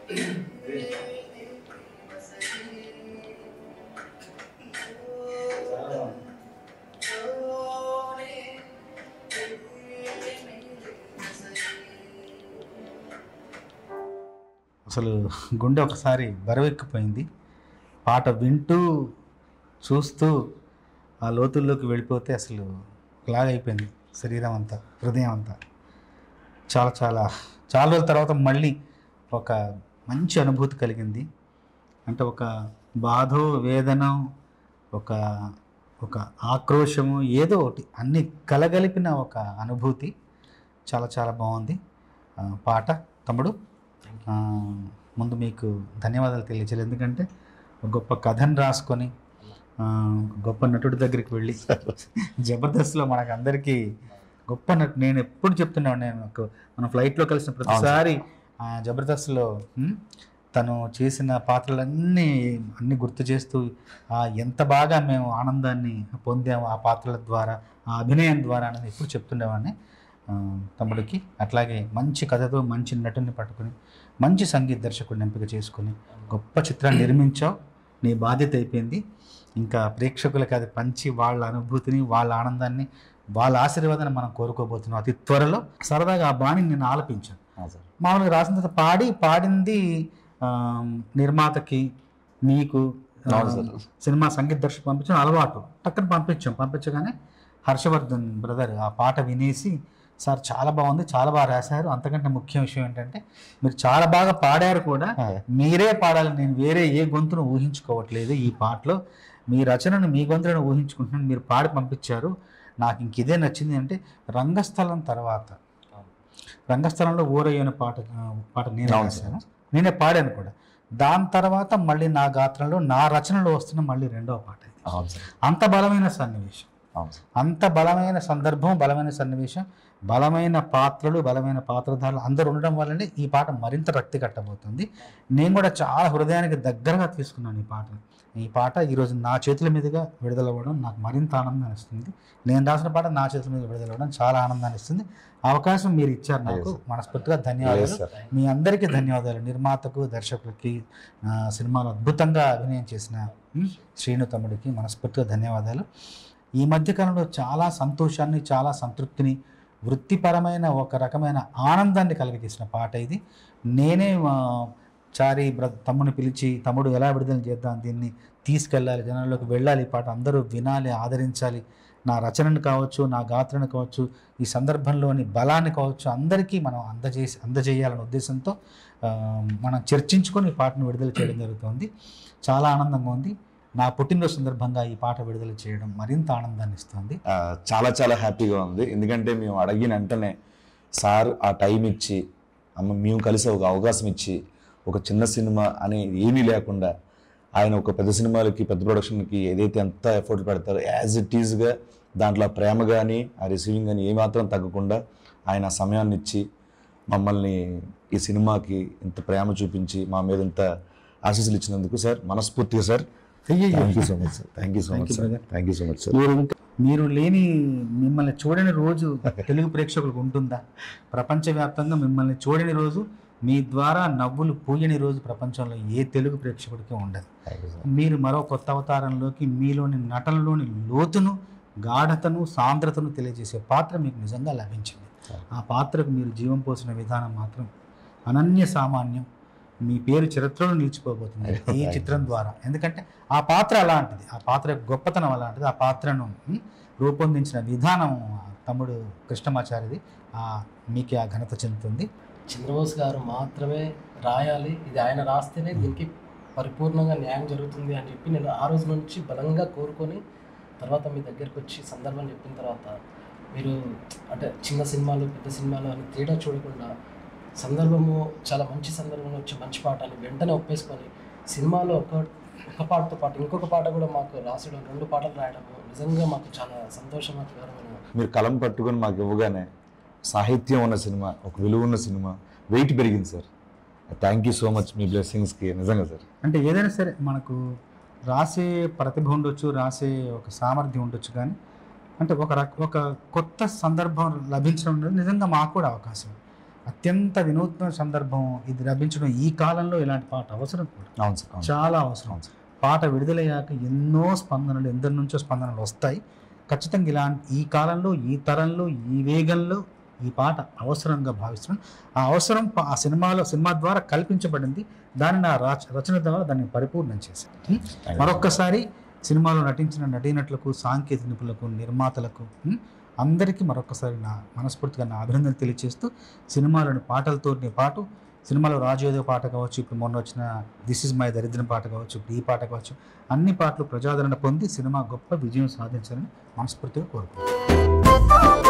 అసలు గుండె ఒకసారి బరువెక్కిపోయింది పాట వింటూ చూస్తూ ఆ లోతుల్లోకి వెళ్ళిపోతే అసలు లాగైపోయింది శరీరం అంతా హృదయం అంతా చాలా చాలా చాలా రోజుల తర్వాత మళ్ళీ ఒక మంచి అనుభూతి కలిగింది అంటే ఒక బాధో వేదన ఒక ఒక ఆక్రోశము ఏదో ఒకటి అన్ని కలగలిపిన ఒక అనుభూతి చాలా చాలా బాగుంది ఆ, పాట తమ్ముడు ఆ, ముందు మీకు ధన్యవాదాలు తెలియచేయాలి ఎందుకంటే ఒక గొప్ప కథను రాసుకొని ఆ, గొప్ప నటుడి దగ్గరికి వెళ్ళి జబర్దస్త్లో మనకు అందరికీ గొప్ప నటు నేను ఎప్పుడు చెప్తున్నాను నేను ఒక మన ఫ్లైట్లో కలిసిన ప్రతిసారి ఆ, జబర్దస్త్లో ఉమ్, తను చేసిన పాత్రలన్నీ అన్నీ గుర్తు చేస్తూ ఆ, ఎంత బాగా మేము ఆనందాన్ని పొందాము ఆ పాత్రల ద్వారా ఆ అభినయం ద్వారా అనేది ఎప్పుడు చెప్తుండేవాడిని ఆ, తమ్ముడికి అట్లాగే మంచి కథతో మంచి నటుని పట్టుకుని మంచి సంగీత దర్శకుడిని ఎంపిక చేసుకుని గొప్ప చిత్రాన్ని నిర్మించావు నీ బాధ్యత అయిపోయింది ఇంకా ప్రేక్షకులకు అది పంచి వాళ్ళ అనుభూతిని వాళ్ళ ఆనందాన్ని వాళ్ళ ఆశీర్వాదాన్ని మనం కోరుకోబోతున్నాం అతి త్వరలో సరదాగా ఆ బాణిని నేను ఆలపించాను సార్ మామూలుగా రాసిన తర్వాత పాడి పాడింది ఆ, నిర్మాతకి మీకు ఆ, అవును సార్. సినిమా సంగీత దర్శకు పంపించిన అలవాటు టక్కన పంపించాం పంపించగానే హర్షవర్ధన్ బ్రదర్ ఆ పాట వినేసి సార్ చాలా బాగుంది చాలా బాగా రాశారు అంతకంటే ముఖ్య విషయం ఏంటంటే మీరు చాలా బాగా పాడారు కూడా మీరే పాడాలి నేను వేరే ఏ గొంతును ఊహించుకోవట్లేదు ఈ పాటలో మీ రచనను మీ గొంతులను ఊహించుకుంటున్నాను మీరు పాడి పంపించారు నాకు ఇంక ఇదే నచ్చింది అంటే రంగస్థలం తర్వాత రంగస్థలంలో ఊరయ్యన పాట ఆ, పాట నేనే అవును రాశాను నేనే పాడాను కూడా దాని తర్వాత మళ్ళీ నా గాత్రంలో నా రచనలో వస్తున్న మళ్ళీ రెండవ పాట ఇది అవును సార్ అంత బలమైన సన్నివేశం అవును సార్ అంత బలమైన సందర్భం బలమైన సన్నివేశం బలమైన పాత్రలు బలమైన పాత్రధారులు అందరూ ఉండడం వల్లనే ఈ పాట మరింత రక్తి కట్టబోతుంది నేను కూడా చాలా హృదయానికి దగ్గరగా తీసుకున్నాను ఈ పాటను ఈ పాట ఈరోజు నా చేతుల మీదుగా విడుదలవ్వడం నాకు మరింత ఆనందాన్ని ఇస్తుంది నేను రాసిన పాట నా చేతుల మీద విడుదలవ్వడం చాలా ఆనందాన్ని ఇస్తుంది అవకాశం మీరు ఇచ్చారు నాకు Yes, మనస్ఫూర్తిగా Yes, ధన్యవాదాలు sir. మీ అందరికీ ధన్యవాదాలు నిర్మాతకు దర్శకులకి ఆ, సినిమాలో అద్భుతంగా అభినయం చేసిన ఉమ్, శ్రీను తమ్ముడికి మనస్ఫూర్తిగా ధన్యవాదాలు ఈ మధ్యకాలంలో చాలా సంతోషాన్ని చాలా సంతృప్తిని వృత్తిపరమైన ఒక రకమైన ఆనందాన్ని కలిగజేసిన పాట ఇది నేనే ఆ, చారి బ్ర తమ్ముని పిలిచి తమ్ముడు ఎలా విడుదల చేద్దాం దీన్ని తీసుకెళ్ళాలి జనాల్లోకి వెళ్ళాలి ఈ పాట అందరూ వినాలి ఆదరించాలి నా రచనను కావచ్చు నా గాత్రను కావచ్చు ఈ సందర్భంలోని బలాన్ని కావచ్చు అందరికీ మనం అందజేసి అందజేయాలనే ఉద్దేశంతో ఆ, మనం చర్చించుకొని ఈ పాటను విడుదల చేయడం జరుగుతుంది చాలా ఆనందంగా ఉంది నా పుట్టినరోజు సందర్భంగా ఈ పాట విడుదల చేయడం మరింత ఆనందాన్ని ఇస్తుంది ఆ, చాలా చాలా హ్యాపీగా ఉంది ఎందుకంటే మేము అడిగిన వెంటనే సార్ ఆ టైం ఇచ్చి అమ్మ మేము కలిసి ఒక అవకాశం ఇచ్చి ఒక చిన్న సినిమా అని ఏమీ లేకుండా ఆయన ఒక పెద్ద సినిమాలకి పెద్ద ప్రొడక్షన్కి ఏదైతే ఎంత ఎఫర్ట్ పెడతారో యాజ్ ఇట్ ఈజ్గా దాంట్లో ఆ ప్రేమ కానీ ఆ రిసీవింగ్ కానీ ఏమాత్రం తగ్గకుండా ఆయన ఆ సమయాన్ని ఇచ్చి మమ్మల్ని ఈ సినిమాకి ఇంత ప్రేమ చూపించి మా మీద ఇంత ఆశీస్సులు ఇచ్చినందుకు సార్ మనస్ఫూర్తిగా sir thank you so much sir thank you so Thank much you, sir brother. Thank you so much sir మీరు ఇంకా- మీరు లేని మిమ్మల్ని చూడని రోజు తెలుగు ప్రేక్షకులకు ఉంటుందా ప్రపంచవ్యాప్తంగా మిమ్మల్ని చూడని రోజు మీ ద్వారా నవ్వులు పూయని రోజు ప్రపంచంలో ఏ తెలుగు ప్రేక్షకుడికి ఉండదు థ్యాంక్ యూ సార్ మీరు మరో కొత్త అవతారంలోకి మీలోని నటనలోని లోతును గాఢతను సాంద్రతను తెలియజేసే పాత్ర మీకు నిజంగా లభించింది ఆ పాత్రకు మీరు జీవం పోసిన విధానం మాత్రం అనన్య సామాన్యం మీ పేరు చరిత్రలో నిలిచిపోబోతుంది ఈ Thank you. చిత్రం ద్వారా ఎందుకంటే ఆ పాత్ర అలాంటిది ఆ పాత్ర యొక్క గొప్పతనం అలాంటిది ఆ పాత్రను ఉమ్, రూపొందించిన విధానం ఆ తమ్ముడు కృష్ణమాచారిది ఆ మీకే ఆ ఘనత చెందుతుంది చంద్రబోస్ గారు మాత్రమే రాయాలి ఇది ఆయన రాస్తేనే దీనికి పరిపూర్ణంగా న్యాయం జరుగుతుంది అని చెప్పి నేను ఆ రోజు నుంచి బలంగా కోరుకొని తర్వాత మీ దగ్గరికి వచ్చి సందర్భం చెప్పిన తర్వాత మీరు అంటే చిన్న సినిమాలు పెద్ద సినిమాలు అని తేడా చూడకుండా సందర్భము చాలా మంచి సందర్భంలో వచ్చి మంచి పాట అని వెంటనే ఒప్పేసుకొని సినిమాలో ఒక ఒక పాటతో పాటు ఇంకొక పాట కూడా మాకు రాసడం రెండు పాటలు రాయడం నిజంగా మాకు చాలా సంతోషకరమైన మీరు కలం పట్టుకొని మాకు ఇవ్వగానే సాహిత్యం ఉన్న సినిమా ఒక విలువ ఉన్న సినిమా వెయిట్ పెరిగింది sir thank you so much మీ బ్లెస్సింగ్స్కి నిజంగా సార్ అంటే ఏదైనా సరే మనకు రాసే ప్రతిభ ఉండొచ్చు రాసే ఒక సామర్థ్యం ఉండొచ్చు కానీ అంటే ఒక రక ఒక కొత్త సందర్భం లభించడం అనేది నిజంగా మాకు కూడా అవకాశం అత్యంత వినూత్న సందర్భం ఇది లభించడం ఈ కాలంలో ఇలాంటి పాట అవసరం కూడా అవును సార్ అవును సార్. చాలా అవసరం అవును సార్. పాట విడుదలయ్యాక ఎన్నో స్పందనలు ఎందరి నుంచో స్పందనలు వస్తాయి ఖచ్చితంగా ఇలాంటి ఈ కాలంలో ఈ తరంలో ఈ వేగంలో ఈ పాట అవసరంగా భావిస్తున్నాను ఆ అవసరం ప- ఆ సినిమాలో సినిమా ద్వారా కల్పించబడింది దానిని ఆ రాచ రచన ద్వారా దాన్ని పరిపూర్ణం చేశాను ఉం? మరొక్కసారి సినిమాలో నటించిన నటీనటులకు సాంకేతిక నిపుణులకు నిర్మాతలకు ఉం? అందరికీ మరొకసారి నా మనస్ఫూర్తిగా నా అభినందన తెలియజేస్తూ సినిమాలోని పాటలతో పాటు సినిమాలో రాజయోధ పాట కావచ్చు ఇప్పుడు మొన్న వచ్చిన దిస్ ఇస్ మై దరిద్రం పాట కావచ్చు ఇప్పుడు ఈ పాట కావచ్చు అన్ని పాటలు ప్రజాదరణ పొంది సినిమా గొప్ప విజయం సాధించాలని మనస్ఫూర్తిగా కోరుకుంటున్నాను